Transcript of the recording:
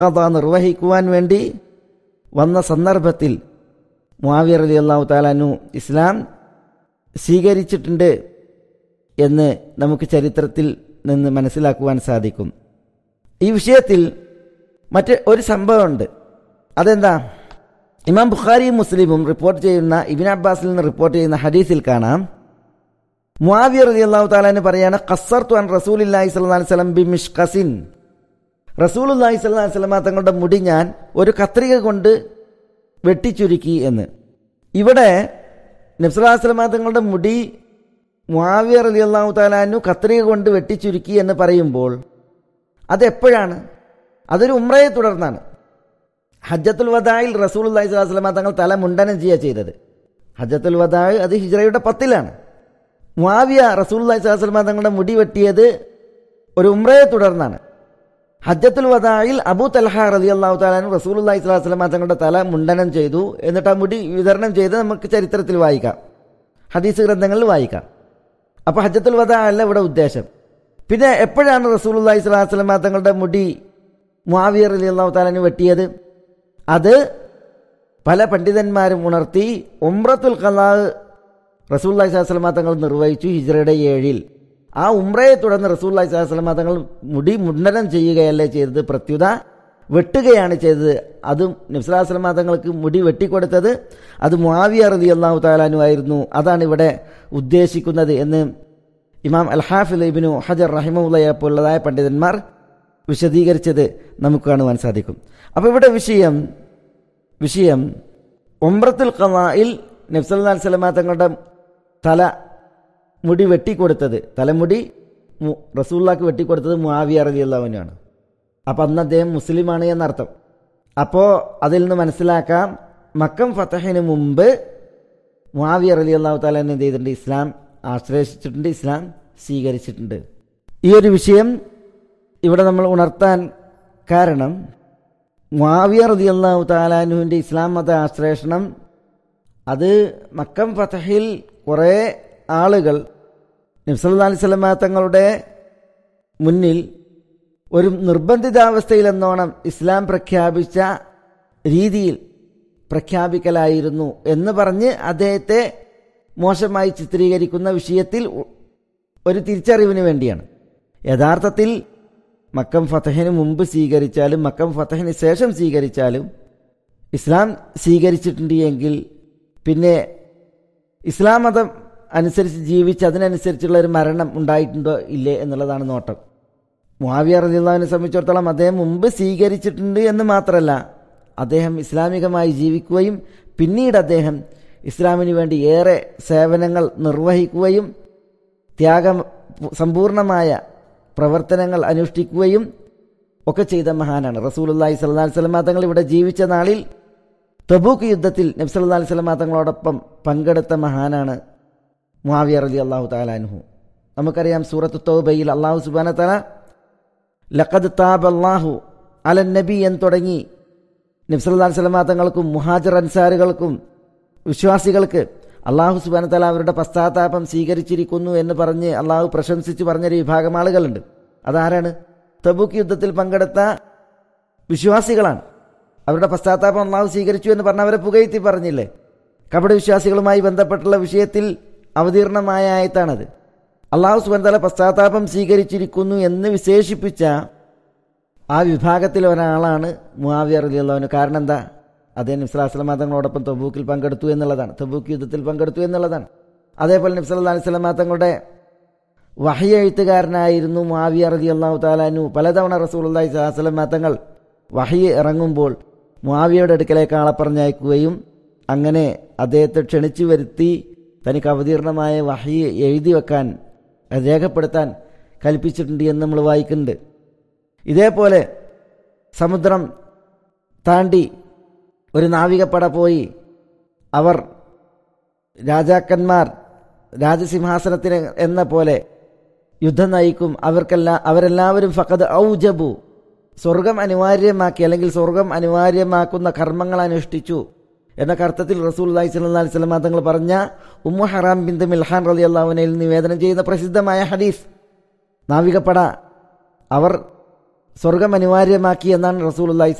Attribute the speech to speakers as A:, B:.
A: കഥ നിർവഹിക്കുവാൻ വേണ്ടി വന്ന സന്ദർഭത്തിൽ മുാവിയർ അലി അള്ളാഹു താലാനു ഇസ്ലാം സ്വീകരിച്ചിട്ടുണ്ട് എന്ന് നമുക്ക് ചരിത്രത്തിൽ നിന്ന് മനസ്സിലാക്കുവാൻ സാധിക്കും ഈ വിഷയത്തിൽ മറ്റ് ഒരു സംഭവമുണ്ട് അതെന്താ ഇമാം ബുഖാരിയും മുസ്ലിമും റിപ്പോർട്ട് ചെയ്യുന്ന ഇബിൻ അബ്ബാസിൽ നിന്ന് റിപ്പോർട്ട് ചെയ്യുന്ന ഹദീസിൽ കാണാം മുആവിയ റതി അള്ളാഹു താലാന് പറയാണ് ഖസർത്തു അൻ റസൂലില്ലാഹി സ്വല്ലല്ലാഹി അലൈഹി വസല്ലം ബി മിഷ്കസിൻ റസൂലുല്ലാഹി സ്വല്ലല്ലാഹി അലൈഹി വസല്ലം തങ്ങളുടെ മുടി ഞാൻ ഒരു കത്രിക കൊണ്ട് വെട്ടിച്ചുരുക്കി എന്ന് ഇവിടെ നബ്സലാസ്ലമ തങ്ങളുടെ മുടി മുആവിയ റതി അള്ളാഹു താലാനു കത്രിക കൊണ്ട് വെട്ടിച്ചുരുക്കി എന്ന് പറയുമ്പോൾ അതെപ്പോഴാണ് അതൊരു ഉമ്രയെ തുടർന്നാണ് ഹജ്ജത്തുൽ വദായിൽ റസൂൽ അള്ളഹി സ്വലാസ്ലമ തങ്ങൾ തല മുണ്ടനം ചെയ്യുക ചെയ്തത് ഹജ്ജത്തുൽ വദായ് അത് ഹിജ്റയുടെ പത്തിലാണ് മുആവിയ റസൂൽ അള്ളഹി സ്വലാസ്ലമ തങ്ങളുടെ മുടി വെട്ടിയത് ഒരു ഉമ്രയെ തുടർന്നാണ് ഹജ്ജത്തുൽ വദായിൽ അബൂ തൽഹ റലി അള്ളാഹു താലാനും റസൂൽ അള്ളഹി സ്വലാസ്ലമ തങ്ങളുടെ തല മുണ്ടനം ചെയ്തു എന്നിട്ട് ആ മുടി വിതരണം ചെയ്ത് നമുക്ക് ചരിത്രത്തിൽ വായിക്കാം ഹദീസ് ഗ്രന്ഥങ്ങളിൽ വായിക്കാം അപ്പോൾ ഹജ്ജത്തുൽ വദാ അല്ല ഇവിടെ ഉദ്ദേശം പിന്നെ എപ്പോഴാണ് റസൂൽ അള്ളഹി സ്വലാസ്ലമ തങ്ങളുടെ മുടി മുആവിയ റലി അള്ളാഹു താലാന് വെട്ടിയത് അത് പല പണ്ഡിതന്മാരും ഉണർത്തി ഉംറത്തുൽ ഖലാഹ് റസൂല്ലാഹി സ്വലാസ്ലമ തങ്ങൾ നിർവഹിച്ചു ഹിജ്റയുടെ ഏഴിൽ ആ ഉംറയെ തുടർന്ന് റസൂല്ലാഹി സ്വലാസ്ലമ തങ്ങൾ മുടി മുണ്ടനം ചെയ്യുകയല്ലേ ചെയ്തത് പ്രത്യുത വെട്ടുകയാണ് ചെയ്തത് അതും നബ്സലാസ്ലമ തങ്ങൾക്ക് മുടി വെട്ടിക്കൊടുത്തത് അത് മുആവിയ റതി അള്ളാഹു താലാനു ആയിരുന്നു അതാണ് ഇവിടെ ഉദ്ദേശിക്കുന്നത് എന്ന് ഇമാം അൽ ഹാഫിൽ ഇബിനു ഹജർ റഹിമുള്ളയെ പോലുള്ളതായ പണ്ഡിതന്മാർ വിശദീകരിച്ചത് നമുക്ക് കാണുവാൻ സാധിക്കും അപ്പോൾ ഇവിടെ വിഷയം വിഷയം ഒമ്രത്തുൽ ഖലായിൽ നബ്സല്ലാ സ്വലമ തങ്ങളുടെ തല മുടി വെട്ടിക്കൊടുത്തത് തലമുടി റസൂള്ളാക്ക് വെട്ടിക്കൊടുത്തത് മുആവിയ റലി അള്ളാഹുവിനാണ് അപ്പം അന്ന് അദ്ദേഹം മുസ്ലിമാണ് എന്നർത്ഥം അപ്പോൾ അതിൽ നിന്ന് മനസ്സിലാക്കാം മക്കം ഫത്തഹിന് മുമ്പ് മുആവിയ റലി അള്ളാഹു താല എന്ത് ചെയ്തിട്ടുണ്ട് ഇസ്ലാം ആശ്രയിച്ചിട്ടുണ്ട് ഇസ്ലാം സ്വീകരിച്ചിട്ടുണ്ട് ഈ ഒരു വിഷയം ഇവിടെ നമ്മൾ ഉണർത്താൻ കാരണം മുആവിയ റതി അള്ളാഹു താലാനുവിൻ്റെ ഇസ്ലാം മത ആശ്ലേഷണം അത് മക്കം ഫതഹിൽ കുറേ ആളുകൾ നബ്സല്ലാ അലൈഹി സ്വലമ തങ്ങളുടെ മുന്നിൽ ഒരു നിർബന്ധിതാവസ്ഥയിലെന്നോണം ഇസ്ലാം പ്രഖ്യാപിച്ച രീതിയിൽ പ്രഖ്യാപിക്കലായിരുന്നു എന്ന് പറഞ്ഞ് അദ്ദേഹത്തെ മോശമായി ചിത്രീകരിക്കുന്ന വിഷയത്തിൽ ഒരു തിരിച്ചറിവിന് വേണ്ടിയാണ് യഥാർത്ഥത്തിൽ മക്കം ഫതഹിന് മുമ്പ് സ്വീകരിച്ചാലും മക്കം ഫതഹിന് ശേഷം സ്വീകരിച്ചാലും ഇസ്ലാം സ്വീകരിച്ചിട്ടുണ്ട് എങ്കിൽ പിന്നെ ഇസ്ലാം മതം അനുസരിച്ച് ജീവിച്ച് അതിനനുസരിച്ചുള്ള ഒരു മരണം ഉണ്ടായിട്ടുണ്ടോ ഇല്ലേ എന്നുള്ളതാണ് നോട്ടം മുഹാവിയ റദിള്ളാവിനെ സംബന്ധിച്ചിടത്തോളം അദ്ദേഹം മുമ്പ് സ്വീകരിച്ചിട്ടുണ്ട് എന്ന് മാത്രമല്ല അദ്ദേഹം ഇസ്ലാമികമായി ജീവിക്കുകയും പിന്നീട് അദ്ദേഹം ഇസ്ലാമിന് വേണ്ടി ഏറെ സേവനങ്ങൾ നിർവഹിക്കുകയും ത്യാഗം സമ്പൂർണമായ പ്രവർത്തനങ്ങൾ അനുഷ്ഠിക്കുകയും ഒക്കെ ചെയ്ത മഹാനാണ് റസൂലുല്ലാഹി സ്വല്ലാ സ്വലമ തങ്ങൾ ഇവിടെ ജീവിച്ച നാളിൽ തബൂക്ക് യുദ്ധത്തിൽ നബ്സല്ലാ അലൈഹി സ്വലമ തങ്ങളോടൊപ്പം പങ്കെടുത്ത മഹാനാണ് മുാവിയ അലി അള്ളാഹു താലാൻഹു നമുക്കറിയാം സൂറത്ത് തൗബയിൽ അള്ളാഹു സുബാന തല ലഖദ് താബ് അള്ളാഹു അലൻ നബി എന്ന് തുടങ്ങി നബ്സല്ലാ സ്വലമ തങ്ങൾക്കും മുഹാജർ അൻസാറുകൾക്കും വിശ്വാസികൾക്ക് അള്ളാഹു സുബാന തല അവരുടെ പശ്ചാത്താപം സ്വീകരിച്ചിരിക്കുന്നു എന്ന് പറഞ്ഞ് അള്ളാഹു പ്രശംസിച്ച് പറഞ്ഞൊരു വിഭാഗം ആളുകളുണ്ട് അതാരാണ് തബൂക്ക് യുദ്ധത്തിൽ പങ്കെടുത്ത വിശ്വാസികളാണ് അവരുടെ പശ്ചാത്താപം അള്ളാഹു സ്വീകരിച്ചു എന്ന് പറഞ്ഞവരെ പുകഴ്ത്തി പറഞ്ഞില്ലേ കപട വിശ്വാസികളുമായി ബന്ധപ്പെട്ടുള്ള വിഷയത്തിൽ അവതീർണമായ ആയത്താണത് അള്ളാഹു സുബാൻ തല പശ്ചാത്താപം സ്വീകരിച്ചിരിക്കുന്നു എന്ന് വിശേഷിപ്പിച്ച ആ വിഭാഗത്തിൽ ഒരാളാണ് മുആവിയ റളിയല്ലാഹു കാരണം എന്താ അദ്ദേഹം നിസ്ലാസ്ലമ തങ്ങളോടൊപ്പം തബൂക്കിൽ പങ്കെടുത്തു എന്നുള്ളതാണ് തബൂക്ക് യുദ്ധത്തിൽ പങ്കെടുത്തു എന്നുള്ളതാണ് അതേപോലെ നിബ്സല്ലാ അലൈഹി സ്വലമ തങ്ങളുടെ വഹയ എഴുത്തുകാരനായിരുന്നു മുആവിയ റതി അള്ളാഹു താലാനു പലതവണ റസൂൽ അള്ളാഹി സ്വലാസ്ലമ തങ്ങൾ വഹയ ഇറങ്ങുമ്പോൾ മുആവിയയുടെ അടുക്കലേക്ക് ആളെ പറഞ്ഞയക്കുകയും അങ്ങനെ അദ്ദേഹത്തെ ക്ഷണിച്ചു വരുത്തി തനിക്ക് അവതീർണമായ വഹയ എഴുതി വെക്കാൻ രേഖപ്പെടുത്താൻ കൽപ്പിച്ചിട്ടുണ്ട് എന്ന് നമ്മൾ വായിക്കുന്നുണ്ട് ഇതേപോലെ സമുദ്രം താണ്ടി ഒരു നാവികപ്പട പോയി അവർ രാജാക്കന്മാർ രാജസിംഹാസനത്തിന് എന്ന പോലെ യുദ്ധം നയിക്കും അവർക്കെല്ലാം അവരെല്ലാവരും ഫക്കത് ഔജബു സ്വർഗം അനിവാര്യമാക്കി അല്ലെങ്കിൽ സ്വർഗം അനിവാര്യമാക്കുന്ന കർമ്മങ്ങൾ അനുഷ്ഠിച്ചു എന്ന അർത്ഥത്തിൽ റസൂൽ അള്ളഹി സ്വല്ലാ അലൈഹി സ്വലമ തങ്ങൾ പറഞ്ഞ ഉമ്മു ഹറാം ബിന്ദു മിൽഹാൻ റലി അള്ളാഹുനയിൽ നിവേദനം ചെയ്യുന്ന പ്രസിദ്ധമായ ഹദീസ് നാവികപ്പട അവർ സ്വർഗം അനിവാര്യമാക്കി എന്നാണ് റസൂൽ